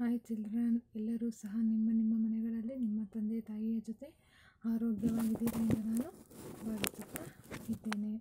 hi children ಎಲ್ಲರೂ ಸಹ ನಿಮ್ಮ ನಿಮ್ಮ ಮನೆಗಳಲ್ಲಿ ನಿಮ್ಮ ತಂದೆ ತಾಯಿಯ ಜೊತೆ ಆರೋಗ್ಯವಾಗಿದ್ದೀರಿ ಎಂದು ನಾನು ಭಾವಿಸುತ್ತಾ ಇದ್ದೇನೆ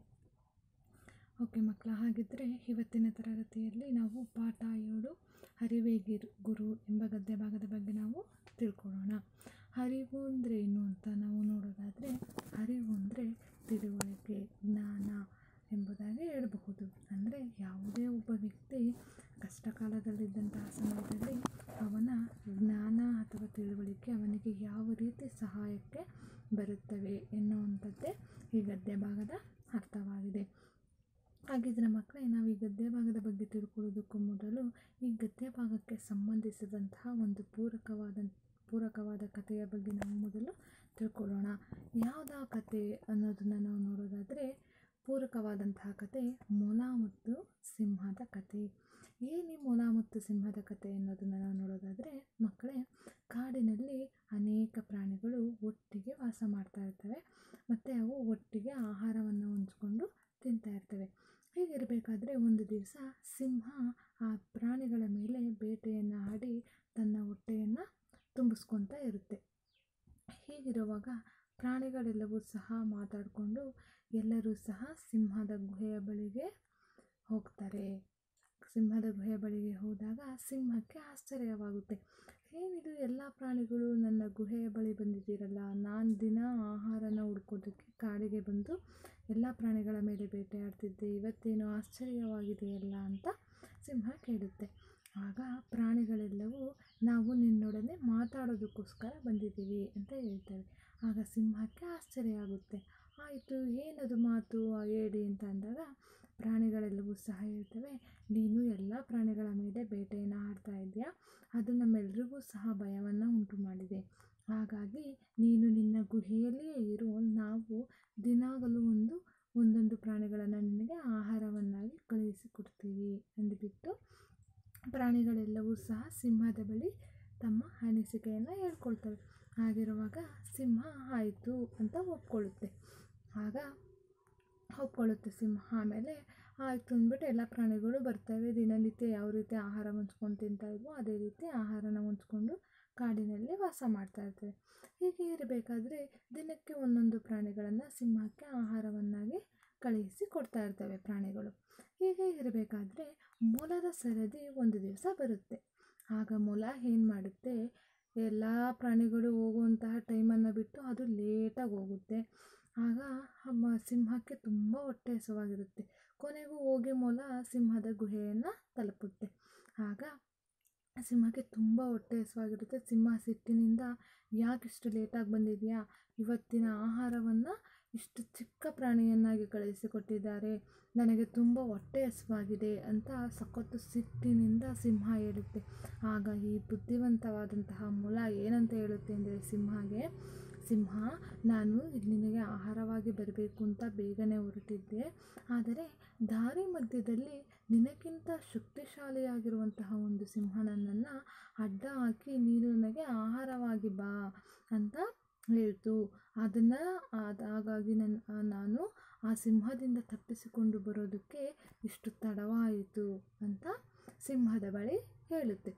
ಓಕೆ ಮಕ್ಕಳ ಹಾಗಿದ್ದರೆ ಇವತ್ತಿನ ತರಗತಿಯಲ್ಲಿ ನಾವು ಪಾಠ ಏಳು ಹರಿವೇ ಗಿರು ಗುರು ಎಂಬ ಗದ್ಯ ಭಾಗದ ಬಗ್ಗೆ ನಾವು ತಿಳ್ಕೊಳ್ಳೋಣ ಹರಿವು ಅಂದರೆ ಏನು ಅಂತ ನಾವು ನೋಡೋದಾದರೆ ಹರಿವು ಅಂದರೆ ತಿಳುವಳಿಕೆ ಜ್ಞಾನ ಎಂಬುದಾಗಿ ಹೇಳಬಹುದು ಅಂದರೆ ಯಾವುದೇ ಒಬ್ಬ ವ್ಯಕ್ತಿ ಕಷ್ಟ ಕಾಲದಲ್ಲಿದ್ದಂತಹ ಸಮಯದಲ್ಲಿ ಅವನ ಜ್ಞಾನ ಅಥವಾ ತಿಳುವಳಿಕೆ ಅವನಿಗೆ ಯಾವ ರೀತಿ ಸಹಾಯಕ್ಕೆ ಬರುತ್ತವೆ ಎನ್ನುವಂಥದ್ದೇ ಈ ಗದ್ಯ ಭಾಗದ ಅರ್ಥವಾಗಿದೆ ಹಾಗಿದ್ರೆ ಮಕ್ಕಳೇ ನಾವು ಈ ಗದ್ಯ ಭಾಗದ ಬಗ್ಗೆ ತಿಳ್ಕೊಳ್ಳೋದಕ್ಕೂ ಮೊದಲು ಈ ಗದ್ಯ ಭಾಗಕ್ಕೆ ಸಂಬಂಧಿಸಿದಂತಹ ಒಂದು ಪೂರಕವಾದ ಪೂರಕವಾದ ಕಥೆಯ ಬಗ್ಗೆ ನಾವು ಮೊದಲು ತಿಳ್ಕೊಳ್ಳೋಣ ಯಾವುದ ಕತೆ ಅನ್ನೋದನ್ನು ನಾವು ನೋಡೋದಾದರೆ ಪೂರಕವಾದಂತಹ ಕತೆ ಮೊಲ ಮತ್ತು ಸಿಂಹದ ಕತೆ ಏನು ಮೊಲ ಮತ್ತು ಸಿಂಹದ ಕತೆ ಅನ್ನೋದನ್ನು ನಾವು ನೋಡೋದಾದರೆ ಮಕ್ಕಳೇ ಕಾಡಿನಲ್ಲಿ ಅನೇಕ ಪ್ರಾಣಿಗಳು ಒಟ್ಟಿಗೆ ವಾಸ ಮಾಡ್ತಾ ಇರ್ತವೆ ಮತ್ತು ಅವು ಒಟ್ಟಿಗೆ ಆಹಾರವನ್ನು ಹೊಂಚ್ಕೊಂಡು ತಿಂತಾ ಇರ್ತವೆ ಹೀಗಿರಬೇಕಾದ್ರೆ ಒಂದು ದಿವಸ ಸಿಂಹ ಆ ಪ್ರಾಣಿಗಳ ಮೇಲೆ ಬೇಟೆಯನ್ನು ಆಡಿ ತನ್ನ ಹೊಟ್ಟೆಯನ್ನು ತುಂಬಿಸ್ಕೊತಾ ಇರುತ್ತೆ ಹೀಗಿರುವಾಗ ಪ್ರಾಣಿಗಳೆಲ್ಲವೂ ಸಹ ಮಾತಾಡಿಕೊಂಡು ಎಲ್ಲರೂ ಸಹ ಸಿಂಹದ ಗುಹೆಯ ಬಳಿಗೆ ಹೋಗ್ತಾರೆ ಸಿಂಹದ ಗುಹೆಯ ಬಳಿಗೆ ಹೋದಾಗ ಸಿಂಹಕ್ಕೆ ಆಶ್ಚರ್ಯವಾಗುತ್ತೆ ಏನಿದು ಎಲ್ಲ ಪ್ರಾಣಿಗಳು ನನ್ನ ಗುಹೆಯ ಬಳಿ ಬಂದಿದ್ದೀರಲ್ಲ ನಾನು ದಿನ ಆಹಾರನ ಹುಡ್ಕೋದಕ್ಕೆ ಕಾಡಿಗೆ ಬಂದು ಎಲ್ಲ ಪ್ರಾಣಿಗಳ ಮೇಲೆ ಬೇಟೆ ಆಡ್ತಿದ್ದೆ ಇವತ್ತೇನು ಆಶ್ಚರ್ಯವಾಗಿದೆಯಲ್ಲ ಅಂತ ಸಿಂಹ ಕೇಳುತ್ತೆ ಆಗ ಪ್ರಾಣಿಗಳೆಲ್ಲವೂ ನಾವು ನಿನ್ನೊಡನೆ ಮಾತಾಡೋದಕ್ಕೋಸ್ಕರ ಬಂದಿದ್ದೀವಿ ಅಂತ ಹೇಳ್ತೇವೆ ಆಗ ಸಿಂಹಕ್ಕೆ ಆಶ್ಚರ್ಯ ಆಗುತ್ತೆ ಆಯಿತು ಏನದು ಮಾತು ಹೇಳಿ ಅಂತ ಅಂದಾಗ ಪ್ರಾಣಿಗಳೆಲ್ಲವೂ ಸಹ ಹೇಳ್ತವೆ ನೀನು ಎಲ್ಲ ಪ್ರಾಣಿಗಳ ಮೇಲೆ ಬೇಟೆಯನ್ನು ಆಡ್ತಾ ಇದೆಯಾ ಅದು ನಮ್ಮೆಲ್ರಿಗೂ ಸಹ ಭಯವನ್ನು ಉಂಟು ಮಾಡಿದೆ ಹಾಗಾಗಿ ನೀನು ನಿನ್ನ ಗುಹೆಯಲ್ಲಿಯೇ ಇರು ನಾವು ದಿನಾಗಲೂ ಒಂದು ಒಂದೊಂದು ಪ್ರಾಣಿಗಳನ್ನು ನಿನಗೆ ಆಹಾರವನ್ನಾಗಿ ಕಳುಹಿಸಿಕೊಡ್ತೀವಿ ಅಂದುಬಿಟ್ಟು ಪ್ರಾಣಿಗಳೆಲ್ಲವೂ ಸಹ ಸಿಂಹದ ಬಳಿ ತಮ್ಮ ಅನಿಸಿಕೆಯನ್ನು ಹೇಳ್ಕೊಳ್ತವೆ ಹಾಗಿರುವಾಗ ಸಿಂಹ ಆಯಿತು ಅಂತ ಒಪ್ಕೊಳ್ಳುತ್ತೆ ಆಗ ಒಪ್ಕೊಳ್ಳುತ್ತೆ ಸಿಂಹ ಆಮೇಲೆ ಆಯಿತು ಅಂದ್ಬಿಟ್ಟು ಎಲ್ಲ ಪ್ರಾಣಿಗಳು ಬರ್ತವೆ ದಿನನಿತ್ಯ ಯಾವ ರೀತಿ ಆಹಾರ ಹೊಂಚ್ಕೊಂಡು ತಿಂತಾ ಇದ್ವೋ ಅದೇ ರೀತಿ ಆಹಾರನ ಹೊಂಚ್ಕೊಂಡು ಕಾಡಿನಲ್ಲಿ ವಾಸ ಮಾಡ್ತಾ ಇರ್ತವೆ ಹೀಗೆ ಇರಬೇಕಾದ್ರೆ ದಿನಕ್ಕೆ ಒಂದೊಂದು ಪ್ರಾಣಿಗಳನ್ನು ಸಿಂಹಕ್ಕೆ ಆಹಾರವನ್ನಾಗಿ ಕಳುಹಿಸಿ ಕೊಡ್ತಾ ಇರ್ತವೆ ಪ್ರಾಣಿಗಳು ಹೀಗೆ ಇರಬೇಕಾದ್ರೆ ಮೊಲದ ಸರದಿ ಒಂದು ದಿವಸ ಬರುತ್ತೆ ಆಗ ಮೊಲ ಏನು ಮಾಡುತ್ತೆ ಎಲ್ಲ ಪ್ರಾಣಿಗಳು ಹೋಗುವಂತಹ ಟೈಮನ್ನು ಬಿಟ್ಟು ಅದು ಲೇಟಾಗಿ ಹೋಗುತ್ತೆ ಆಗ ಸಿಂಹಕ್ಕೆ ತುಂಬ ಹೊಟ್ಟೆ ಹಸುವಾಗಿರುತ್ತೆ ಕೊನೆಗೂ ಹೋಗಿ ಮೊಲ ಸಿಂಹದ ಗುಹೆಯನ್ನು ತಲುಪುತ್ತೆ ಆಗ ಸಿಂಹಕ್ಕೆ ತುಂಬ ಹೊಟ್ಟೆ ಹಸುವಾಗಿರುತ್ತೆ ಸಿಂಹ ಸಿಟ್ಟಿನಿಂದ ಯಾಕಿಷ್ಟು ಲೇಟಾಗಿ ಬಂದಿದೆಯಾ ಇವತ್ತಿನ ಆಹಾರವನ್ನು ಇಷ್ಟು ಚಿಕ್ಕ ಪ್ರಾಣಿಯನ್ನಾಗಿ ಕಳುಹಿಸಿಕೊಟ್ಟಿದ್ದಾರೆ ನನಗೆ ತುಂಬ ಹೊಟ್ಟೆ ಹಸುವಾಗಿದೆ ಅಂತ ಸಖತ್ತು ಸಿಟ್ಟಿನಿಂದ ಸಿಂಹ ಹೇಳುತ್ತೆ ಆಗ ಈ ಬುದ್ಧಿವಂತವಾದಂತಹ ಮೊಲ ಏನಂತ ಹೇಳುತ್ತೆ ಅಂದರೆ ಸಿಂಹಗೆ ಸಿಂಹ ನಾನು ನಿನಗೆ ಆಹಾರವಾಗಿ ಬರಬೇಕು ಅಂತ ಬೇಗನೆ ಹೊರಟಿದ್ದೆ ಆದರೆ ದಾರಿ ಮಧ್ಯದಲ್ಲಿ ನಿನಗಿಂತ ಶಕ್ತಿಶಾಲಿಯಾಗಿರುವಂತಹ ಒಂದು ಸಿಂಹ ನನ್ನನ್ನು ಅಡ್ಡ ಹಾಕಿ ನೀನು ನನಗೆ ಆಹಾರವಾಗಿ ಬಾ ಅಂತ ಹೇಳ್ತು ಅದನ್ನು ಅದು ಹಾಗಾಗಿ ನನ್ನ ನಾನು ಆ ಸಿಂಹದಿಂದ ತಪ್ಪಿಸಿಕೊಂಡು ಬರೋದಕ್ಕೆ ಇಷ್ಟು ತಡವಾಯಿತು ಅಂತ ಸಿಂಹದ ಬಳಿ ಹೇಳುತ್ತೆ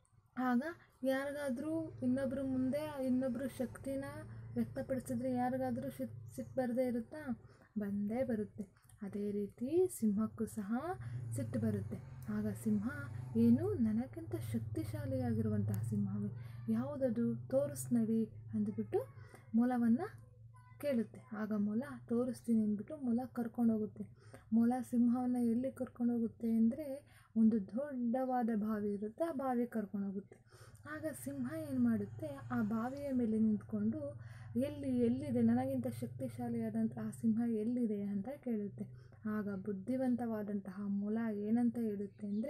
ಆಗ ಯಾರಿಗಾದರೂ ಇನ್ನೊಬ್ಬರು ಮುಂದೆ ಇನ್ನೊಬ್ಬರು ಶಕ್ತಿನ ವ್ಯಕ್ತಪಡಿಸಿದ್ರೆ ಯಾರಿಗಾದರೂ ಸಿಟ್ಟು ಸಿಟ್ಟು ಬರದೇ ಇರುತ್ತಾ ಬಂದೇ ಬರುತ್ತೆ ಅದೇ ರೀತಿ ಸಿಂಹಕ್ಕೂ ಸಹ ಸಿಟ್ಟು ಬರುತ್ತೆ ಆಗ ಸಿಂಹ ಏನು ನನಗಿಂತ ಶಕ್ತಿಶಾಲಿಯಾಗಿರುವಂತಹ ಸಿಂಹವೇ ಯಾವುದದು ತೋರಿಸ್ ನಡಿ ಅಂದುಬಿಟ್ಟು ಮೊಲವನ್ನು ಕೇಳುತ್ತೆ ಆಗ ಮೊಲ ತೋರಿಸ್ತೀನಿ ಅಂದ್ಬಿಟ್ಟು ಮೊಲ ಕರ್ಕೊಂಡೋಗುತ್ತೆ ಮೊಲ ಸಿಂಹವನ್ನು ಎಲ್ಲಿ ಕರ್ಕೊಂಡೋಗುತ್ತೆ ಅಂದರೆ ಒಂದು ದೊಡ್ಡವಾದ ಬಾವಿ ಇರುತ್ತೆ ಆ ಬಾವಿ ಕರ್ಕೊಂಡೋಗುತ್ತೆ ಆಗ ಸಿಂಹ ಏನು ಮಾಡುತ್ತೆ ಆ ಬಾವಿಯ ಮೇಲೆ ನಿಂತ್ಕೊಂಡು ಎಲ್ಲಿ ಎಲ್ಲಿದೆ ನನಗಿಂತ ಶಕ್ತಿಶಾಲಿಯಾದಂತಹ ಸಿಂಹ ಎಲ್ಲಿದೆ ಅಂತ ಕೇಳುತ್ತೆ ಆಗ ಬುದ್ಧಿವಂತವಾದಂತಹ ಮೊಲ ಏನಂತ ಹೇಳುತ್ತೆ ಅಂದರೆ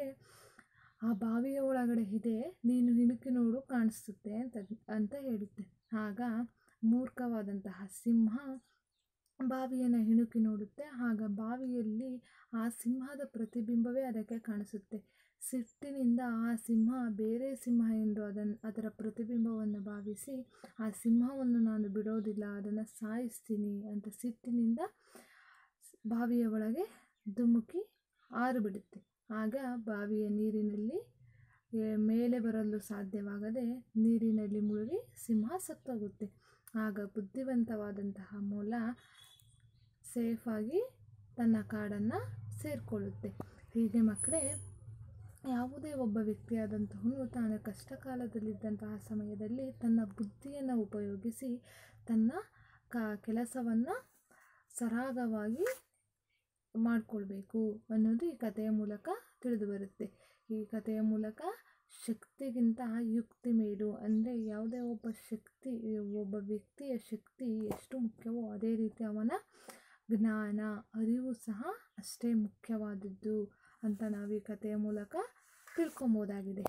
ಆ ಬಾವಿಯ ಒಳಗಡೆ ಇದೆ ನೀನು ಇಣುಕಿ ನೋಡು ಕಾಣಿಸುತ್ತೆ ಅಂತ ಅಂತ ಹೇಳುತ್ತೆ ಆಗ ಮೂರ್ಖವಾದಂತಹ ಸಿಂಹ ಬಾವಿಯನ್ನು ಇಣುಕಿ ನೋಡುತ್ತೆ ಆಗ ಬಾವಿಯಲ್ಲಿ ಆ ಸಿಂಹದ ಪ್ರತಿಬಿಂಬವೇ ಅದಕ್ಕೆ ಕಾಣಿಸುತ್ತೆ ಸಿಟ್ಟಿನಿಂದ ಆ ಸಿಂಹ ಬೇರೆ ಸಿಂಹ ಎಂದು ಅದನ್ನು ಅದರ ಪ್ರತಿಬಿಂಬವನ್ನು ಭಾವಿಸಿ ಆ ಸಿಂಹವನ್ನು ನಾನು ಬಿಡೋದಿಲ್ಲ ಅದನ್ನು ಸಾಯಿಸ್ತೀನಿ ಅಂತ ಸಿಟ್ಟಿನಿಂದ ಬಾವಿಯ ಒಳಗೆ ಧುಮುಕಿ ಹಾರಿಬಿಡುತ್ತೆ ಆಗ ಬಾವಿಯ ನೀರಿನಲ್ಲಿ ಏ- ಮೇಲೆ ಬರಲು ಸಾಧ್ಯವಾಗದೆ ನೀರಿನಲ್ಲಿ ಮುಳುಗಿ ಸಿಂಹ ಸತ್ತೋಗುತ್ತೆ ಆಗ ಬುದ್ಧಿವಂತವಾದಂತಹ ಮೊಲ ಸೇಫಾಗಿ ತನ್ನ ಕಾಡನ್ನು ಸೇರಿಕೊಳ್ಳುತ್ತೆ ಹೀಗೆ ಮಕ್ಕಳೇ ಯಾವುದೇ ಒಬ್ಬ ವ್ಯಕ್ತಿಯಾದಂತಹವನು ತಾನು ಕಷ್ಟ ಕಾಲದಲ್ಲಿದ್ದಂತಹ ಸಮಯದಲ್ಲಿ ತನ್ನ ಬುದ್ಧಿಯನ್ನು ಉಪಯೋಗಿಸಿ ತನ್ನ ಕ ಕೆಲಸವನ್ನು ಸರಾಗವಾಗಿ ಮಾಡಿಕೊಳ್ಬೇಕು ಅನ್ನೋದು ಈ ಕಥೆಯ ಮೂಲಕ ತಿಳಿದು ಬರುತ್ತೆ ಈ ಕಥೆಯ ಮೂಲಕ ಶಕ್ತಿಗಿಂತ ಯುಕ್ತಿ ಮೇಲು ಅಂದರೆ ಯಾವುದೇ ಒಬ್ಬ ಶಕ್ತಿ ಒಬ್ಬ ವ್ಯಕ್ತಿಯ ಶಕ್ತಿ ಎಷ್ಟು ಮುಖ್ಯವೋ ಅದೇ ರೀತಿ ಅವನ ಜ್ಞಾನ ಅರಿವು ಸಹ ಅಷ್ಟೇ ಮುಖ್ಯವಾದದ್ದು ಅಂತ ನಾವು ಈ ಕಥೆಯ ಮೂಲಕ ತಿಳ್ಕೊಬೋದಾಗಿದೆ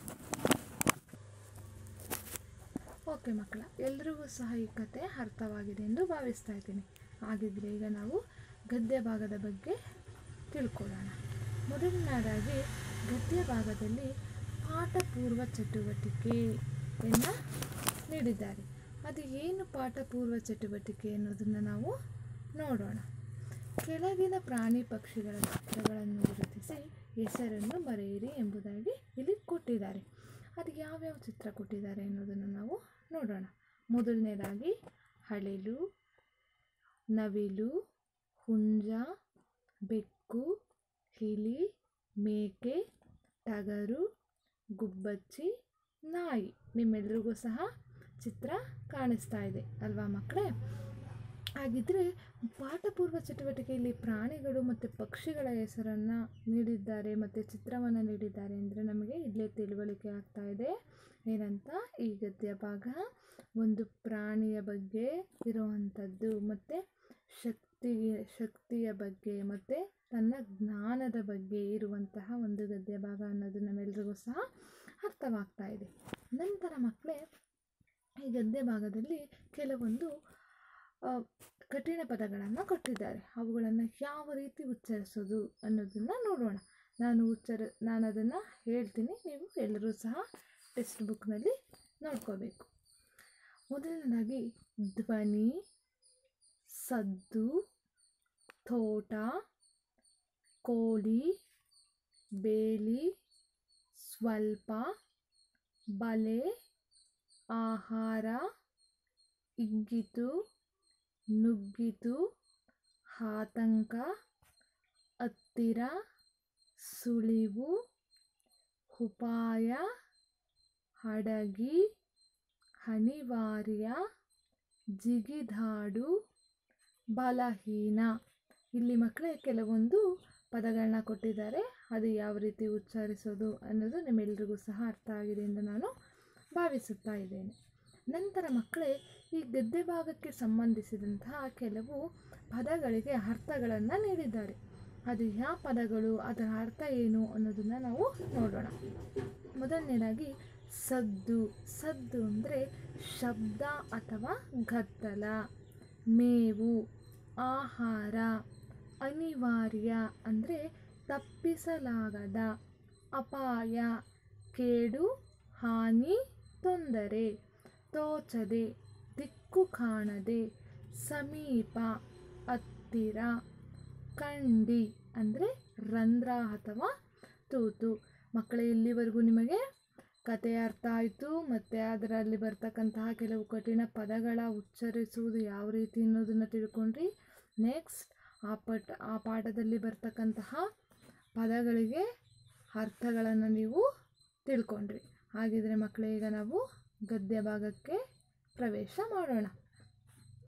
ಓಕೆ ಮಕ್ಕಳ ಎಲ್ರಿಗೂ ಸಹ ಈ ಕತೆ ಅರ್ಥವಾಗಿದೆ ಎಂದು ಭಾವಿಸ್ತಾ ಇದ್ದೀನಿ ಹಾಗಿದ್ರೆ ಈಗ ನಾವು ಗದ್ಯ ಭಾಗದ ಬಗ್ಗೆ ತಿಳ್ಕೊಳ್ಳೋಣ ಮೊದಲನೇದಾಗಿ ಗದ್ಯ ಭಾಗದಲ್ಲಿ ಪಾಠಪೂರ್ವ ಚಟುವಟಿಕೆಯನ್ನು ನೀಡಿದ್ದಾರೆ ಅದು ಏನು ಪಾಠಪೂರ್ವ ಚಟುವಟಿಕೆ ಅನ್ನೋದನ್ನು ನಾವು ನೋಡೋಣ ಕೆಳಗಿನ ಪ್ರಾಣಿ ಪಕ್ಷಿಗಳ ಚಿತ್ರಗಳನ್ನು ಗುರುತಿಸಿ ಹೆಸರನ್ನು ಬರೆಯಿರಿ ಎಂಬುದಾಗಿ ಇಲ್ಲಿ ಕೊಟ್ಟಿದ್ದಾರೆ ಅದು ಯಾವ್ಯಾವ ಚಿತ್ರ ಕೊಟ್ಟಿದ್ದಾರೆ ಅನ್ನೋದನ್ನು ನಾವು ನೋಡೋಣ ಮೊದಲನೇದಾಗಿ ಹಳೆಲು ನವಿಲು ಹುಂಜ ಬೆಕ್ಕು ಹಿಲಿ ಮೇಕೆ ಟಗರು ಗುಬ್ಬಚ್ಚಿ ನಾಯಿ ನಿಮ್ಮೆಲ್ರಿಗೂ ಸಹ ಚಿತ್ರ ಕಾಣಿಸ್ತಾ ಇದೆ ಅಲ್ವಾ ಮಕ್ಕಳೇ ಹಾಗಿದ್ರೆ ಪಾಠಪೂರ್ವ ಚಟುವಟಿಕೆಯಲ್ಲಿ ಪ್ರಾಣಿಗಳು ಮತ್ತು ಪಕ್ಷಿಗಳ ಹೆಸರನ್ನು ನೀಡಿದ್ದಾರೆ ಮತ್ತು ಚಿತ್ರವನ್ನು ನೀಡಿದ್ದಾರೆ ಅಂದರೆ ನಮಗೆ ಇಲ್ಲೇ ತಿಳುವಳಿಕೆ ಆಗ್ತಾ ಇದೆ ಏನಂತ ಈ ಗದ್ಯ ಭಾಗ ಒಂದು ಪ್ರಾಣಿಯ ಬಗ್ಗೆ ಇರುವಂಥದ್ದು ಮತ್ತು ಶಕ್ತಿ ಶಕ್ತಿಯ ಬಗ್ಗೆ ಮತ್ತು ತನ್ನ ಜ್ಞಾನದ ಬಗ್ಗೆ ಇರುವಂತಹ ಒಂದು ಗದ್ಯ ಭಾಗ ಅನ್ನೋದು ನಮ್ಮೆಲ್ರಿಗೂ ಸಹ ಅರ್ಥವಾಗ್ತಾ ಇದೆ ನಂತರ ಮಕ್ಕಳೇ ಈ ಗದ್ಯ ಭಾಗದಲ್ಲಿ ಕೆಲವೊಂದು ಆ, ಕಠಿಣ ಪದಗಳನ್ನು ಕೊಟ್ಟಿದ್ದಾರೆ ಅವುಗಳನ್ನು ಯಾವ ರೀತಿ ಉಚ್ಚರಿಸೋದು ಅನ್ನೋದನ್ನು ನೋಡೋಣ ನಾನು ಉಚ್ಚರ ನಾನು ಅದನ್ನು ಹೇಳ್ತೀನಿ ನೀವು ಎಲ್ಲರೂ ಸಹ ಟೆಕ್ಸ್ಟ್ ಬುಕ್ನಲ್ಲಿ ನೋಡ್ಕೋಬೇಕು ಮೊದಲನೇದಾಗಿ ಧ್ವನಿ ಸದ್ದು ತೋಟ ಕೋಳಿ ಬೇಲಿ ಸ್ವಲ್ಪ ಬಲೆ ಆಹಾರ ಇಗ್ಗಿತು ನುಗ್ಗಿತು ಆತಂಕ ಹತ್ತಿರ ಸುಳಿವು ಉಪಾಯ ಹಡಗಿ ಅನಿವಾರ್ಯ ಜಿಗಿದಾಡು ಬಲಹೀನ ಇಲ್ಲಿ ಮಕ್ಕಳೇ ಕೆಲವೊಂದು ಪದಗಳನ್ನ ಕೊಟ್ಟಿದ್ದಾರೆ ಅದು ಯಾವ ರೀತಿ ಉಚ್ಚರಿಸೋದು ಅನ್ನೋದು ನಿಮ್ಮೆಲ್ರಿಗೂ ಸಹ ಅರ್ಥ ಆಗಿದೆ ಎಂದು ನಾನು ಭಾವಿಸುತ್ತಾ ಇದ್ದೇನೆ ನಂತರ ಮಕ್ಕಳೇ ಈ ಗದ್ಯ ಭಾಗಕ್ಕೆ ಸಂಬಂಧಿಸಿದಂತಹ ಕೆಲವು ಪದಗಳಿಗೆ ಅರ್ಥಗಳನ್ನು ನೀಡಿದ್ದಾರೆ ಅದು ಯಾವ ಪದಗಳು ಅದರ ಅರ್ಥ ಏನು ಅನ್ನೋದನ್ನು ನಾವು ನೋಡೋಣ ಮೊದಲನೇದಾಗಿ ಸದ್ದು ಸದ್ದು ಅಂದರೆ ಶಬ್ದ ಅಥವಾ ಗದ್ದಲ ಮೇವು ಆಹಾರ ಅನಿವಾರ್ಯ ಅಂದರೆ ತಪ್ಪಿಸಲಾಗದ ಅಪಾಯ ಕೇಡು ಹಾನಿ ತೊಂದರೆ ತೋಚದೆ ದಿಕ್ಕು ಕಾಣದೆ ಸಮೀಪ ಹತ್ತಿರ ಕಂಡಿ ಅಂದರೆ ರಂಧ್ರ ಅಥವಾ ತೂತು ಮಕ್ಕಳೇ ಇಲ್ಲಿವರೆಗೂ ನಿಮಗೆ ಕತೆ ಅರ್ಥ ಆಯಿತು ಮತ್ತು ಅದರಲ್ಲಿ ಬರ್ತಕ್ಕಂತಹ ಕೆಲವು ಕಠಿಣ ಪದಗಳ ಉಚ್ಚರಿಸುವುದು ಯಾವ ರೀತಿ ಅನ್ನೋದನ್ನು ತಿಳ್ಕೊಂಡ್ರಿ ನೆಕ್ಸ್ಟ್ ಆ ಪಟ್ ಆ ಪಾಠದಲ್ಲಿ ಬರ್ತಕ್ಕಂತಹ ಪದಗಳಿಗೆ ಅರ್ಥಗಳನ್ನು ನೀವು ತಿಳ್ಕೊಂಡ್ರಿ ಹಾಗಿದ್ರೆ ಮಕ್ಕಳೇ ಈಗ ನಾವು ಗದ್ಯ ಭಾಗಕ್ಕೆ ಪ್ರವೇಶ ಮಾಡೋಣ